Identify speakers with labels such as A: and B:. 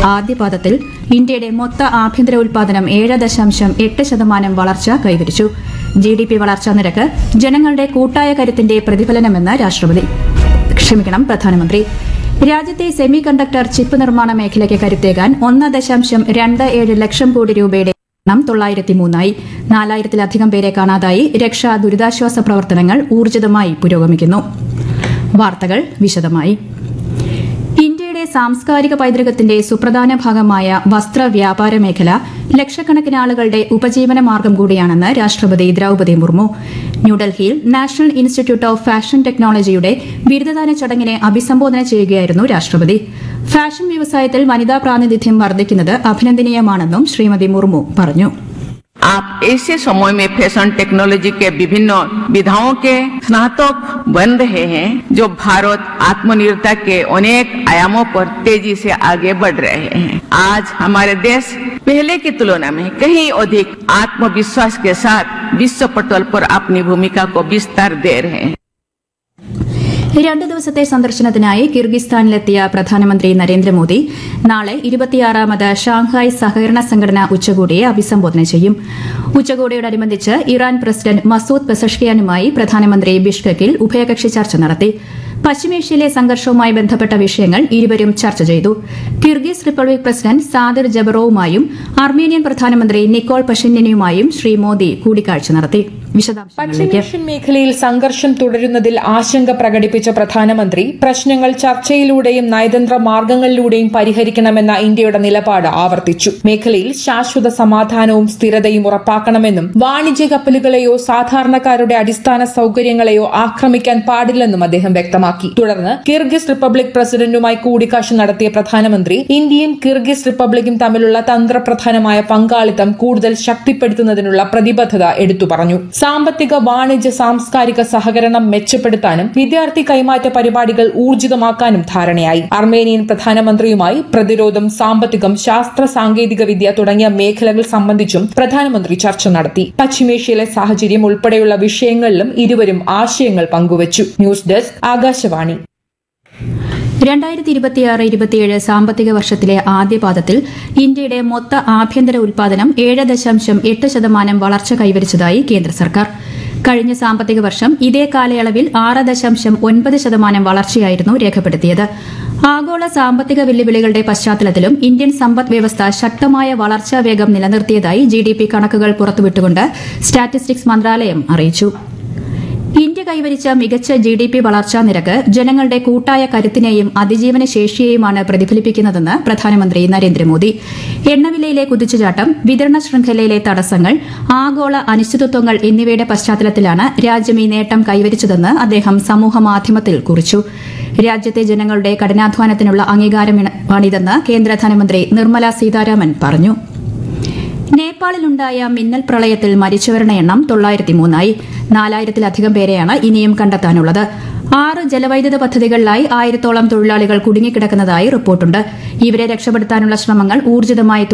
A: ആദ്യപാദത്തിൽ ഇന്ത്യയുടെ മൊത്ത ആഭ്യന്തര ഉൽപാദനം ഏഴ് ദശാംശം എട്ട് ശതമാനം വളർച്ച കൈവരിച്ചു ജി ഡി പി വളർച്ചാ നിരക്ക് ജനങ്ങളുടെ കൂട്ടായ കരുത്തിന്റെ പ്രതിഫലനമെന്ന് രാഷ്ട്രപതി ക്ഷമിക്കണം പ്രധാനമന്ത്രി രാജ്യത്തെ സെമി കണ്ടക്ടർ ചിപ്പ് നിർമ്മാണ മേഖലയ്ക്ക് കരുത്തേകാൻ ഒന്ന് ദശാംശം രണ്ട് ഏഴ് ലക്ഷം കോടി രൂപയുടെ എണ്ണം തൊള്ളായിരത്തി മൂന്നായി നാലായിരത്തിലധികം പേരെ കാണാതായി രക്ഷാ ദുരിതാശ്വാസ പ്രവർത്തനങ്ങൾ ഊർജിതമായി പുരോഗമിക്കുന്നു വാർത്തകൾ വിശദമായി ഇന്ത്യയുടെ സാംസ്കാരിക പൈതൃകത്തിന്റെ സുപ്രധാന ഭാഗമായ വസ്ത്ര വ്യാപാര മേഖല ലക്ഷക്കണക്കിന് ആളുകളുടെ ഉപജീവന മാർഗം കൂടിയാണെന്ന് രാഷ്ട്രപതി ദ്രൌപദി മുർമു ന്യൂഡൽഹിയിൽ നാഷണൽ ഇൻസ്റ്റിറ്റ്യൂട്ട് ഓഫ് ഫാഷൻ ടെക്നോളജിയുടെ ബിരുദദാന ചടങ്ങിനെ അഭിസംബോധന ചെയ്യുകയായിരുന്നു രാഷ്ട്രപതി ഫാഷൻ വ്യവസായത്തിൽ വനിതാ പ്രാതിനിധ്യം വർദ്ധിക്കുന്നത് അഭിനന്ദനീയമാണെന്നും ശ്രീമതി മുർമു പറഞ്ഞു
B: आप ऐसे समय में फैशन टेक्नोलॉजी के विभिन्न विधाओं के स्नातक बन रहे हैं जो भारत आत्मनिर्भरता के अनेक आयामों पर तेजी से आगे बढ़ रहे हैं आज हमारे देश पहले की तुलना में कहीं अधिक आत्मविश्वास के साथ विश्व पटल पर अपनी भूमिका को विस्तार दे रहे हैं
A: രണ്ട് ദിവസത്തെ സന്ദർശനത്തിനായി കിർഗിസ്ഥാനിലെത്തിയ പ്രധാനമന്ത്രി നരേന്ദ്രമോദി നാളെ ഇരുപത്തിയാറാമത് ഷാങ്ഹായ് സഹകരണ സംഘടന ഉച്ചകോടിയെ അഭിസംബോധന ചെയ്യും ഉച്ചകോടിയോടനുബന്ധിച്ച് ഇറാൻ പ്രസിഡന്റ് മസൂദ് പെസഷ്കിയാനുമായി പ്രധാനമന്ത്രി ബിഷ്കക്കിൽ ഉഭയകക്ഷി ചർച്ച നടത്തി പശ്ചിമേഷ്യയിലെ സംഘർഷവുമായി ബന്ധപ്പെട്ട വിഷയങ്ങൾ ഇരുവരും ചർച്ച ചെയ്തു കിർഗിസ് റിപ്പബ്ലിക് പ്രസിഡന്റ് സാദിർ ജബറോവുമായും അർമേനിയൻ പ്രധാനമന്ത്രി നിക്കോൾ പഷിന്യനുമായും ശ്രീ മോദി കൂടിക്കാഴ്ച നടത്തി വിശദാംശങ്ങളിലേക്ക്
C: പശ്ചിമേഷ്യൻ മേഖലയിൽ സംഘർഷം തുടരുന്നതിൽ ആശങ്ക പ്രകടിപ്പിച്ച പ്രധാനമന്ത്രി പ്രശ്നങ്ങൾ ചർച്ചയിലൂടെയും നയതന്ത്ര മാർഗങ്ങളിലൂടെയും പരിഹരിക്കണമെന്ന ഇന്ത്യയുടെ നിലപാട് ആവർത്തിച്ചു മേഖലയിൽ ശാശ്വത സമാധാനവും സ്ഥിരതയും ഉറപ്പാക്കണമെന്നും വാണിജ്യ കപ്പലുകളെയോ സാധാരണക്കാരുടെ അടിസ്ഥാന സൌകര്യങ്ങളെയോ ആക്രമിക്കാൻ പാടില്ലെന്നും അദ്ദേഹം വ്യക്തമാക്കി തുടർന്ന് കിർഗിസ് റിപ്പബ്ലിക് പ്രസിഡന്റുമായി കൂടിക്കാഴ്ച നടത്തിയ പ്രധാനമന്ത്രി ഇന്ത്യയും കിർഗിസ് റിപ്പബ്ലിക്കും തമ്മിലുള്ള തന്ത്രപ്രധാനമായ പങ്കാളിത്തം കൂടുതൽ ശക്തിപ്പെടുത്തുന്നതിനുള്ള പ്രതിബദ്ധത എടുത്തു പറഞ്ഞു സാമ്പത്തിക വാണിജ്യ സാംസ്കാരിക സഹകരണം മെച്ചപ്പെടുത്താനും വിദ്യാർത്ഥി കൈമാറ്റ പരിപാടികൾ ഊർജിതമാക്കാനും ധാരണയായി അർമേനിയൻ പ്രധാനമന്ത്രിയുമായി പ്രതിരോധം സാമ്പത്തികം ശാസ്ത്ര സാങ്കേതിക വിദ്യ തുടങ്ങിയ മേഖലകൾ സംബന്ധിച്ചും പ്രധാനമന്ത്രി ചർച്ച നടത്തി പശ്ചിമേഷ്യയിലെ സാഹചര്യം ഉൾപ്പെടെയുള്ള വിഷയങ്ങളിലും ഇരുവരും ആശയങ്ങൾ പങ്കുവച്ചു ന്യൂസ് ഡെസ്ക് ആകാശവാണി
A: രണ്ടായിരത്തി ഇരുപത്തിയാറ് ഇരുപത്തിയേഴ് സാമ്പത്തിക വർഷത്തിലെ ആദ്യപാദത്തിൽ ഇന്ത്യയുടെ മൊത്ത ആഭ്യന്തര ഉൽപാദനം ഏഴ് ദശാംശം എട്ട് ശതമാനം വളർച്ച കൈവരിച്ചതായി കേന്ദ്ര സർക്കാർ കഴിഞ്ഞ സാമ്പത്തിക വർഷം ഇതേ കാലയളവിൽ ആറ് ദശാംശം ഒൻപത് ശതമാനം വളർച്ചയായിരുന്നു രേഖപ്പെടുത്തിയത് ആഗോള സാമ്പത്തിക വെല്ലുവിളികളുടെ പശ്ചാത്തലത്തിലും ഇന്ത്യൻ സമ്പദ് വ്യവസ്ഥ ശക്തമായ വളർച്ചാ വേഗം നിലനിർത്തിയതായി ജിഡിപി കണക്കുകൾ പുറത്തുവിട്ടുകൊണ്ട് സ്റ്റാറ്റിസ്റ്റിക്സ് മന്ത്രാലയം അറിയിച്ചു ഇന്ത്യ കൈവരിച്ച മികച്ച ജി ഡി പി വളർച്ചാ നിരക്ക് ജനങ്ങളുടെ കൂട്ടായ കരുത്തിനെയും അതിജീവന ശേഷിയെയുമാണ് പ്രതിഫലിപ്പിക്കുന്നതെന്ന് പ്രധാനമന്ത്രി നരേന്ദ്രമോദി എണ്ണവിലയിലെ കുതിച്ചുചാട്ടം വിതരണ ശൃംഖലയിലെ തടസ്സങ്ങൾ ആഗോള അനിശ്ചിതത്വങ്ങൾ എന്നിവയുടെ പശ്ചാത്തലത്തിലാണ് രാജ്യം ഈ നേട്ടം കൈവരിച്ചതെന്ന് അദ്ദേഹം സമൂഹമാധ്യമത്തിൽ കുറിച്ചു രാജ്യത്തെ ജനങ്ങളുടെ കഠിനാധ്വാനത്തിനുള്ള അംഗീകാരമാണിതെന്ന് കേന്ദ്ര ധനമന്ത്രി നിർമ്മല സീതാരാമൻ പറഞ്ഞു നേപ്പാളിലുണ്ടായ മിന്നൽ പ്രളയത്തിൽ മരിച്ചവരുടെ എണ്ണം തൊള്ളായിരത്തി മൂന്നായി നാലായിരത്തിലധികം പേരെയാണ് ഇനിയും കണ്ടെത്താനുള്ളത് ആറ് ജലവൈദ്യുത പദ്ധതികളിലായി ആയിരത്തോളം തൊഴിലാളികൾ കുടുങ്ങിക്കിടക്കുന്നതായി റിപ്പോർട്ടുണ്ട് ഇവരെ രക്ഷപ്പെടുത്താനുള്ള ശ്രമങ്ങൾ ഊർജിതമായി